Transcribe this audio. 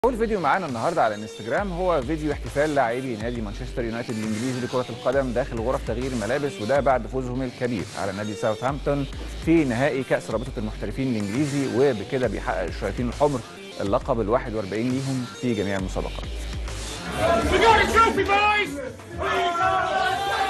اول فيديو معانا النهارده على الانستجرام هو فيديو احتفال لاعبي نادي مانشستر يونايتد الانجليزي لكره القدم داخل غرف تغيير الملابس وده بعد فوزهم الكبير على نادي ساوثهامبتون في نهائي كاس رابطه المحترفين الانجليزي وبكده بيحقق الشياطين الحمر اللقب ال 41 ليهم في جميع المسابقات. We got a trophy, boys!